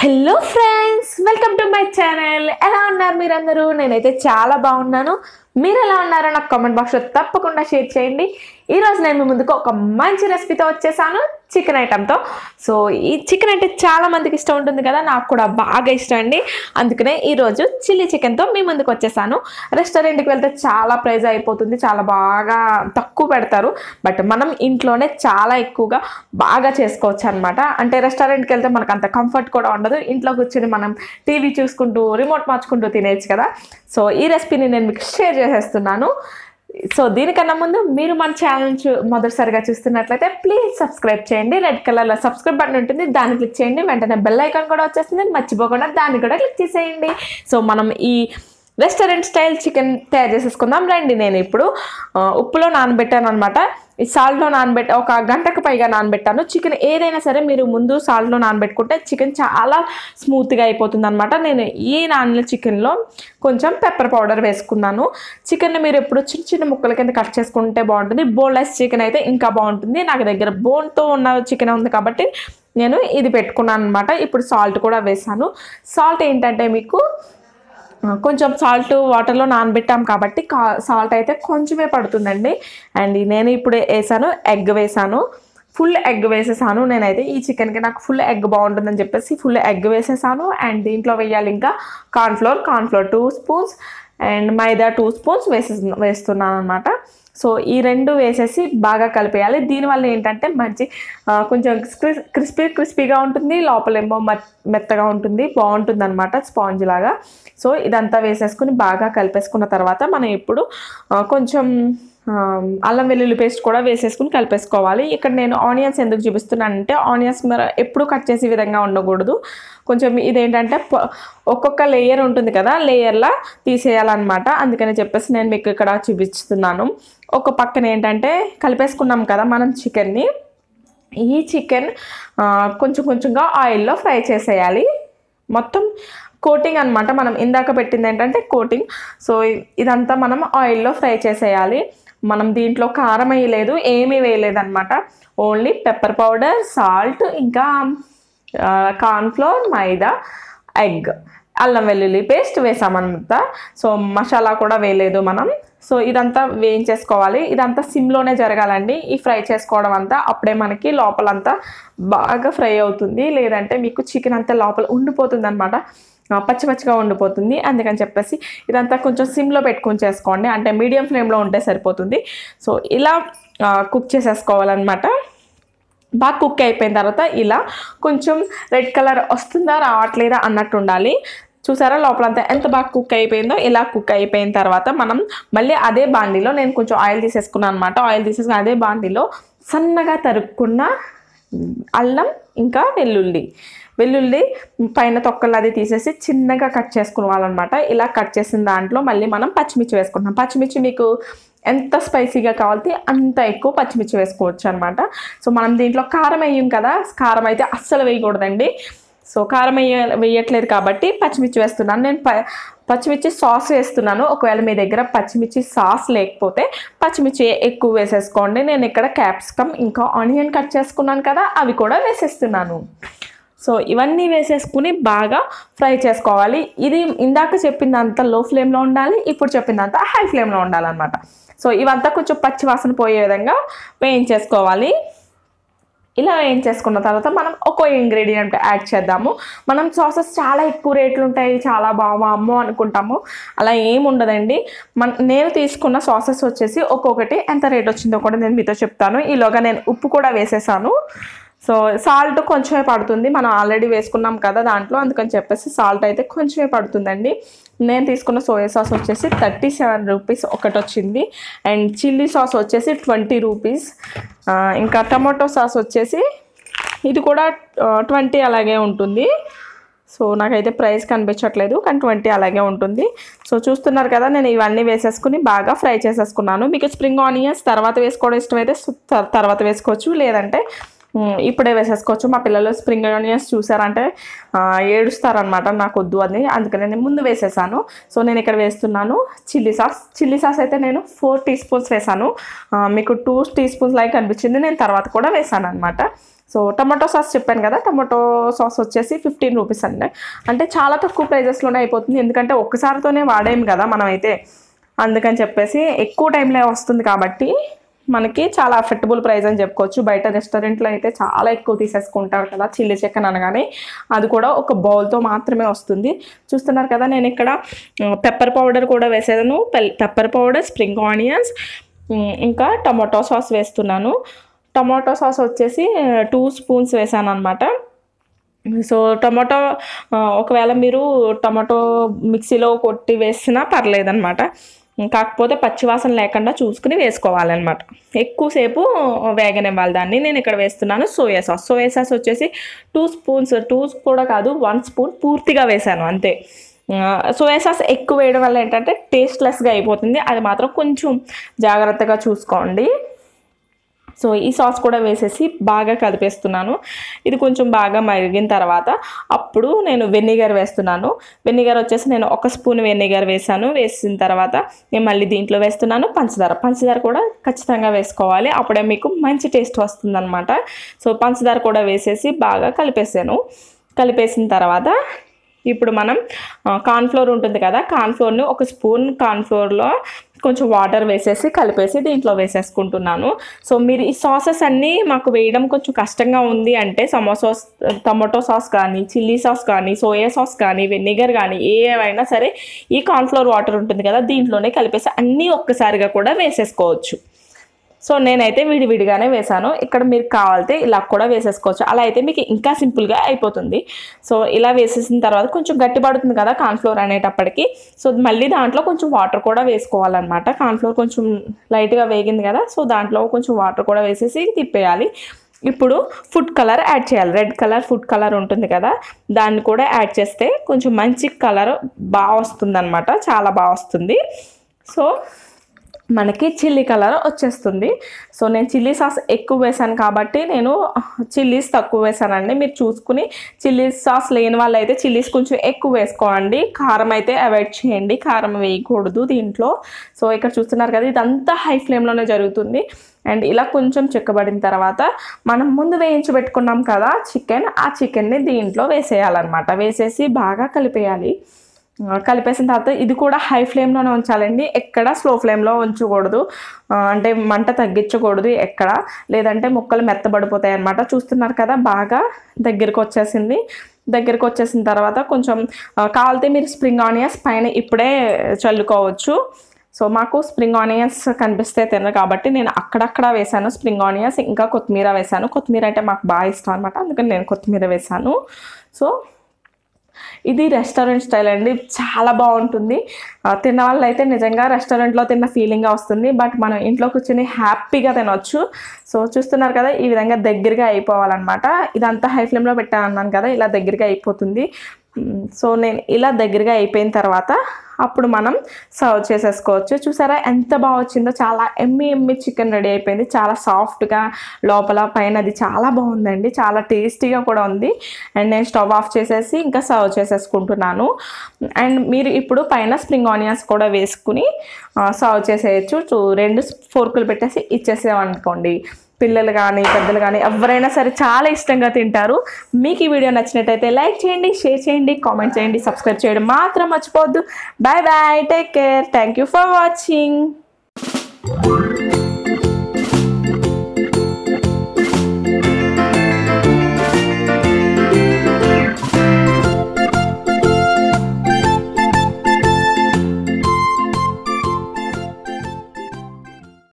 hello friends welcome to my channel ఎలా ఉన్నారు మీరందరూ నేనైతే చాలా బాగున్నాను మీరు ఎలా ఉన్నారో నాకు కామెంట్ బాక్స్లో తప్పకుండా షేర్ చేయండి ఈరోజు నేను మీ ముందుకు ఒక మంచి రెసిపీతో వచ్చేసాను చికెన్ ఐటెంతో సో ఈ చికెన్ అంటే చాలా మందికి ఇష్టం ఉంటుంది కదా నాకు కూడా బాగా ఇష్టం అండి అందుకనే ఈరోజు చిల్లీ చికెన్తో మీ ముందుకు వచ్చేసాను రెస్టారెంట్కి వెళ్తే చాలా ప్రైజ్ అయిపోతుంది చాలా బాగా తక్కువ పెడతారు బట్ మనం ఇంట్లోనే చాలా ఎక్కువగా బాగా చేసుకోవచ్చు అనమాట అంటే రెస్టారెంట్కి వెళ్తే మనకు అంత కంఫర్ట్ కూడా ఉండదు ఇంట్లో కూర్చొని మనం టీవీ చూసుకుంటూ రిమోట్ మార్చుకుంటూ తినేయచ్చు కదా సో ఈ రెసిపీని నేను మీకు షేర్ చేసేస్తున్నాను సో దీనికన్నా ముందు మీరు మన ఛానల్ చూ- మొదటిసారిగా చూస్తున్నట్లయితే ప్లీజ్ సబ్స్క్రైబ్ చేయండి రెడ్ కలర్లో సబ్స్క్రైబ్ బటన్ ఉంటుంది దాన్ని క్లిక్ చేయండి వెంటనే బెల్ ఐకాన్ కూడా వచ్చేస్తుంది మర్చిపోకుండా దాన్ని కూడా క్లిక్ చేసేయండి సో మనం ఈ రెస్టారెంట్ స్టైల్ చికెన్ తయారు చేసేసుకుందాం రండి నేను ఇప్పుడు ఆ, ఉప్పులో నానబెట్టాను అనమాట ఈ సాల్ట్లో నానబెట్టి ఒక గంటకు పైగా నానబెట్టాను చికెన్ ఏదైనా సరే మీరు ముందు సాల్ట్లో నానబెట్టుకుంటే చికెన్ చాలా స్మూత్గా అయిపోతుంది అనమాట నేను ఈ నానిన చికెన్లో కొంచెం పెప్పర్ పౌడర్ వేసుకున్నాను చికెన్ మీరు ఎప్పుడు చిన్న చిన్న ముక్కల కింద కట్ చేసుకుంటే బాగుంటుంది బోన్లెస్ చికెన్ అయితే ఇంకా బాగుంటుంది నాకు దగ్గర బోన్తో ఉన్న చికెన్ ఉంది కాబట్టి నేను ఇది పెట్టుకున్నాను అనమాట ఇప్పుడు సాల్ట్ కూడా వేసాను సాల్ట్ ఏంటంటే మీకు ఆ, కొంచెం సాల్ట్ వాటర్లో నానబెట్టాం కాబట్టి కా సాల్ట్ అయితే కొంచెమే పడుతుందండి అండ్ నేను ఇప్పుడు వేసాను ఎగ్ వేసాను ఫుల్ ఎగ్ వేసేసాను నేనైతే ఈ చికెన్కి నాకు ఫుల్ ఎగ్ బాగుంటుందని చెప్పేసి ఫుల్ ఎగ్ వేసేసాను అండ్ దీంట్లో వేయాలి ఇంకా cornflour cornflour two spoons and maida two spoons వేసే వేస్తున్నాను అనమాట సో ఈ రెండు వేసేసి బాగా కలిపేయాలి దీనివల్ల ఏంటంటే మంచి ఆ, కొంచెం క్రిస్పీ క్రిస్పీగా ఉంటుంది లోపలేమో మెత్ మెత్తగా ఉంటుంది బాగుంటుంది అనమాట స్పాంజ్ లాగా సో ఇదంతా వేసేసుకుని బాగా కలిపేసుకున్న తర్వాత మనం ఇప్పుడు ఆ, కొంచెం ఆ, అల్లం వెల్లుల్లి పేస్ట్ కూడా వేసేసుకుని కలిపేసుకోవాలి ఇక్కడ నేను ఆనియన్స్ ఎందుకు చూపిస్తున్నానంటే ఆనియన్స్ మరి ఎప్పుడు కట్ చేసే విధంగా ఉండకూడదు కొంచెం ఇదేంటంటే ప- ఒక్కొక్క లేయర్ ఉంటుంది కదా లేయర్లా తీసేయాలన్నమాట అందుకని చెప్పేసి నేను మీకు ఇక్కడ చూపిస్తున్నాను ఒక పక్కన ఏంటంటే కలిపేసుకున్నాం కదా మనం చికెన్ని ఈ చికెన్ ఆ, కొంచెం కొంచెంగా ఆయిల్లో ఫ్రై చేసేయాలి మొత్తం కోటింగ్ అన్నమాట మనం ఇందాక పెట్టింది ఏంటంటే కోటింగ్ సో ఇదంతా మనం ఆయిల్లో ఫ్రై చేసేయాలి మనం దీంట్లో కారం వేయలేదు ఏమీ వేయలేదు అనమాట ఓన్లీ పెప్పర్ పౌడర్ సాల్ట్ ఇంకా కార్న్ఫ్లోర్ మైదా ఎగ్ అల్లం వెల్లుల్లి పేస్ట్ వేసామన్నమాట సో మసాలా కూడా వేయలేదు మనం సో ఇదంతా వేయించేసుకోవాలి ఇదంతా సిమ్లోనే జరగాలండి ఈ ఫ్రై చేసుకోవడం అంతా అప్పుడే మనకి లోపలంతా బాగా ఫ్రై అవుతుంది లేదంటే మీకు చికెన్ అంతా లోపల ఉండిపోతుంది అనమాట పచ్చి పచ్చిగా ఉండిపోతుంది అందుకని చెప్పేసి ఇదంతా కొంచెం సిమ్లో పెట్టుకొని చేసుకోండి అంటే మీడియం ఫ్లేమ్లో ఉంటే సరిపోతుంది సో ఇలా కుక్ చేసేసుకోవాలన్నమాట బాగా కుక్ అయిపోయిన తర్వాత ఇలా కొంచెం రెడ్ కలర్ వస్తుందా రావట్లేదా అన్నట్టు ఉండాలి చూసారా లోపలంతా ఎంత బాగా కుక్ అయిపోయిందో ఇలా కుక్ అయిపోయిన తర్వాత మనం మళ్ళీ అదే బాండీలో నేను కొంచెం ఆయిల్ తీసేసుకున్నాను అనమాట ఆయిల్ తీసేసుకుని అదే బాండీలో సన్నగా తరుక్కున్న అల్లం ఇంకా వెల్లుల్లి వెల్లుల్లి పైన తొక్కలు అది తీసేసి చిన్నగా కట్ చేసుకోవాలన్నమాట ఇలా కట్ చేసిన దాంట్లో మళ్ళీ మనం పచ్చిమిర్చి వేసుకుంటాం పచ్చిమిర్చి మీకు ఎంత స్పైసీగా కావాలితే అంత ఎక్కువ పచ్చిమిర్చి వేసుకోవచ్చు అనమాట సో మనం దీంట్లో కారం వేయం కదా కారం అయితే అస్సలు వేయకూడదండి సో కారం వేయ వేయట్లేదు కాబట్టి పచ్చిమిర్చి వేస్తున్నాను నేను ప పచ్చిమిర్చి సాస్ వేస్తున్నాను ఒకవేళ మీ దగ్గర పచ్చిమిర్చి సాస్ లేకపోతే పచ్చిమిర్చి ఎక్కువ వేసేసుకోండి నేను ఇక్కడ క్యాప్సికమ్ ఇంకా ఆనియన్ కట్ చేసుకున్నాను కదా అవి కూడా వేసేస్తున్నాను సో ఇవన్నీ వేసేసుకుని బాగా ఫ్రై చేసుకోవాలి ఇది ఇందాక చెప్పిందంతా లో ఫ్లేమ్లో ఉండాలి ఇప్పుడు చెప్పిందంతా హై ఫ్లేమ్లో ఉండాలన్నమాట సో ఇవంతా కొంచెం పచ్చి వాసన పోయే విధంగా వేయించేసుకోవాలి ఇలా వేయించేసుకున్న తర్వాత మనం ఒక్కో ఇంగ్రీడియంట్ యాడ్ చేద్దాము మనం సాసెస్ చాలా ఎక్కువ రేట్లు ఉంటాయి చాలా బాగా అమ్మో అనుకుంటాము అలా ఏమి ఉండదండి మన నేను తీసుకున్న సాసెస్ వచ్చేసి ఒక్కొక్కటి ఎంత రేట్ వచ్చిందో కూడా నేను మీతో చెప్తాను ఈలోగా నేను ఉప్పు కూడా వేసేసాను సో సాల్ట్ కొంచెమే పడుతుంది మనం ఆల్రెడీ వేసుకున్నాం కదా దాంట్లో అందుకని చెప్పేసి సాల్ట్ అయితే కొంచెమే పడుతుందండి నేను తీసుకున్న సోయా సాస్ వచ్చేసి థర్టీ సెవెన్ రూపీస్ ఒకటి వచ్చింది అండ్ చిల్లీ సాస్ వచ్చేసి ట్వంటీ రూపీస్ ఇంకా టమాటో సాస్ వచ్చేసి ఇది కూడా ట్వంటీ అలాగే ఉంటుంది సో నాకైతే ప్రైస్ కనిపించట్లేదు కానీ ట్వంటీ అలాగే ఉంటుంది సో చూస్తున్నారు కదా నేను ఇవన్నీ వేసేసుకుని బాగా ఫ్రై చేసేసుకున్నాను మీకు స్ప్రింగ్ ఆనియన్స్ తర్వాత వేసుకోవడం ఇష్టమైతే సు- త- తర్వాత వేసుకోవచ్చు లేదంటే మ్, ఇప్పుడే వేసేసుకోవచ్చు మా పిల్లలు స్ప్రింగ్ ఆనియన్స్ చూసారంటే ఆ, ఏడుస్తారనమాట నాకు వద్దు అని అందుకని నేను ముందు వేసేసాను సో నేను ఇక్కడ వేస్తున్నాను చిల్లీ సాస్ చిల్లీ సాస్ అయితే నేను ఫోర్ టీ స్పూన్స్ వేసాను ఆ, మీకు టూ టీ స్పూన్స్ లాగా కనిపించింది నేను తర్వాత కూడా వేసాను అనమాట సో టమాటో సాస్ చెప్పాను కదా టమాటో సాస్ వచ్చేసి ఫిఫ్టీన్ రూపీస్ అండి అంటే చాలా తక్కువ ప్రైజెస్లోనే అయిపోతుంది ఎందుకంటే ఒక్కసారితోనే వాడేము కదా మనం అయితే అందుకని చెప్పేసి ఎక్కువ టైంలో వస్తుంది కాబట్టి మనకి చాలా అఫెక్టబుల్ ప్రైస్ అని చెప్పుకోవచ్చు బయట రెస్టారెంట్లో అయితే చాలా ఎక్కువ తీసేసుకుంటారు కదా చిల్లీ చికెన్ అనగానే అది కూడా ఒక బౌల్తో మాత్రమే వస్తుంది చూస్తున్నారు కదా నేను ఇక్కడ పెప్పర్ పౌడర్ కూడా వేసాను పెప్పర్ పౌడర్ స్ప్రింగ్ ఆనియన్స్ ఇంకా టమాటో సాస్ వేస్తున్నాను టమాటో సాస్ వచ్చేసి టూ స్పూన్స్ వేసాను అనమాట సో టమాటో ఆ, ఒకవేళ మీరు టమాటో మిక్సీలో కొట్టి వేసినా పర్లేదన్నమాట కాకపోతే పచ్చివాసన లేకుండా చూసుకుని వేసుకోవాలన్నమాట ఎక్కువసేపు వేగనివ్వాలి దాన్ని నేను ఇక్కడ వేస్తున్నాను సోయా సాస్ సోయా సాస్ వచ్చేసి టూ స్పూన్స్ టూ కూడా కాదు వన్ స్పూన్ పూర్తిగా వేసాను అంతే ఆ, సోయా సాస్ ఎక్కువ వేయడం వల్ల ఏంటంటే టేస్ట్లెస్గా అయిపోతుంది అది మాత్రం కొంచెం జాగ్రత్తగా చూసుకోండి సో ఈ సాస్ కూడా వేసేసి బాగా కలిపేస్తున్నాను ఇది కొంచెం బాగా మరిగిన తర్వాత అప్పుడు నేను వెనిగర్ వేస్తున్నాను వెనిగర్ వచ్చేసి నేను ఒక స్పూన్ వెనిగర్ వేసాను వేసిన తర్వాత నేను మళ్ళీ దీంట్లో వేస్తున్నాను పంచదార పంచదార కూడా ఖచ్చితంగా వేసుకోవాలి అప్పుడే మీకు మంచి టేస్ట్ వస్తుందన్నమాట సో పంచదార కూడా వేసేసి బాగా కలిపేసాను కలిపేసిన తర్వాత ఇప్పుడు మనం కార్న్ఫ్లోర్ ఉంటుంది కదా కార్న్ఫ్లోర్ని ఒక స్పూన్ కార్న్ఫ్లోర్లో కొంచెం వాటర్ వేసేసి కలిపేసి దీంట్లో వేసేసుకుంటున్నాను సో మీరు ఈ సాసెస్ అన్నీ మాకు వేయడం కొంచెం కష్టంగా ఉంది అంటే సమోసా సాస్ టమాటో సాస్ కానీ చిల్లీ సాస్ కానీ సోయా సాస్ కానీ వెనిగర్ కానీ ఏవైనా సరే ఈ కార్న్ఫ్లోర్ వాటర్ ఉంటుంది కదా దీంట్లోనే కలిపేసి అన్నీ ఒక్కసారిగా కూడా వేసేసుకోవచ్చు సో నేనైతే విడివిడిగానే వేసాను ఇక్కడ మీరు కావాలితే ఇలా కూడా వేసేసుకోవచ్చు అలా అయితే మీకు ఇంకా సింపుల్గా అయిపోతుంది సో ఇలా వేసేసిన తర్వాత కొంచెం గట్టి పడుతుంది కదా కార్న్ఫ్లోర్ అనేటప్పటికి సో మళ్ళీ దాంట్లో కొంచెం వాటర్ కూడా వేసుకోవాలన్నమాట కార్న్ఫ్లోర్ కొంచెం లైట్గా వేగింది కదా సో దాంట్లో కొంచెం వాటర్ కూడా వేసేసి తిప్పేయాలి ఇప్పుడు ఫుడ్ కలర్ యాడ్ చేయాలి రెడ్ కలర్ ఫుడ్ కలర్ ఉంటుంది కదా దాన్ని కూడా యాడ్ చేస్తే కొంచెం మంచి కలర్ బాగా వస్తుంది చాలా బాగా వస్తుంది సో మనకి చిల్లీ కలర్ వచ్చేస్తుంది సో నేను చిల్లీ సాస్ ఎక్కువ వేసాను కాబట్టి నేను చిల్లీస్ తక్కువ వేసానండి మీరు చూసుకుని చిల్లీ సాస్ లేని వాళ్ళు అయితే చిల్లీస్ కొంచెం ఎక్కువ వేసుకోండి కారం అయితే అవాయిడ్ చేయండి కారం వేయకూడదు దీంట్లో సో ఇక్కడ చూస్తున్నారు కదా ఇదంతా హై ఫ్లేమ్లోనే జరుగుతుంది అండ్ ఇలా కొంచెం చెక్కబడిన తర్వాత మనం ముందు వేయించి పెట్టుకున్నాం కదా చికెన్ ఆ చికెన్ని దీంట్లో వేసేయాలన్నమాట వేసేసి బాగా కలిపేయాలి ఆ, కలిపేసిన తర్వాత ఇది కూడా హై ఫ్లేమ్లోనే ఉంచాలండి ఎక్కడ స్లో ఫ్లేమ్లో ఉంచకూడదు ఆ, అంటే మంట తగ్గించకూడదు ఎక్కడ లేదంటే ముక్కలు మెత్తబడిపోతాయి అన్నమాట చూస్తున్నారు కదా బాగా దగ్గరికి వచ్చేసింది దగ్గరికి వచ్చేసిన తర్వాత కొంచెం ఆ, కావాలితే మీరు స్ప్రింగ్ ఆనియన్స్ పైన ఇప్పుడే చల్లుకోవచ్చు సో మాకు స్ప్రింగ్ ఆనియన్స్ కనిపిస్తే తినరు కాబట్టి నేను అక్కడక్కడ వేశాను స్ప్రింగ్ ఆనియన్స్ ఇంకా కొత్తిమీర వేశాను కొత్తిమీర అంటే మాకు బాగా ఇష్టం అనమాట అందుకని నేను కొత్తిమీర వేశాను సో ఇది రెస్టారెంట్ స్టైల్ అండి చాలా బాగుంటుంది ఆ, తిన్న వాళ్ళు అయితే నిజంగా రెస్టారెంట్లో తిన్న ఫీలింగ్ వస్తుంది బట్ మనం ఇంట్లో కూర్చొని హ్యాపీగా తినొచ్చు సో చూస్తున్నారు కదా ఈ విధంగా దగ్గరగా అయిపోవాలన్నమాట ఇదంతా హై ఫ్లేమ్లో పెట్టాను అన్నాను కదా ఇలా దగ్గరగా అయిపోతుంది మ్, సో నేను ఇలా దగ్గరగా అయిపోయిన తర్వాత అప్పుడు మనం సర్వ్ చేసేసుకోవచ్చు చూసారా ఎంత బాగా వచ్చిందో చాలా ఎమ్మి ఎమ్మి చికెన్ రెడీ అయిపోయింది చాలా సాఫ్ట్గా లోపల పైన అది చాలా బాగుందండి చాలా టేస్టీగా కూడా ఉంది అండ్ నేను స్టవ్ ఆఫ్ చేసేసి ఇంకా సర్వ్ చేసేసుకుంటున్నాను అండ్ మీరు ఇప్పుడు పైన స్ప్రింగ్ ఆనియన్స్ కూడా వేసుకుని సర్వ్ చేసేయచ్చు చూ- రెండు ఫోర్కులు పెట్టేసి ఇచ్చేసామనుకోండి పిల్లలు కానీ పెద్దలు కానీ ఎవరైనా సరే చాలా ఇష్టంగా తింటారు మీకు ఈ వీడియో నచ్చినట్టయితే లైక్ చేయండి షేర్ చేయండి కామెంట్ చేయండి సబ్స్క్రైబ్ చేయడం మాత్రం మర్చిపోవద్దు bye bye take care thank you for watching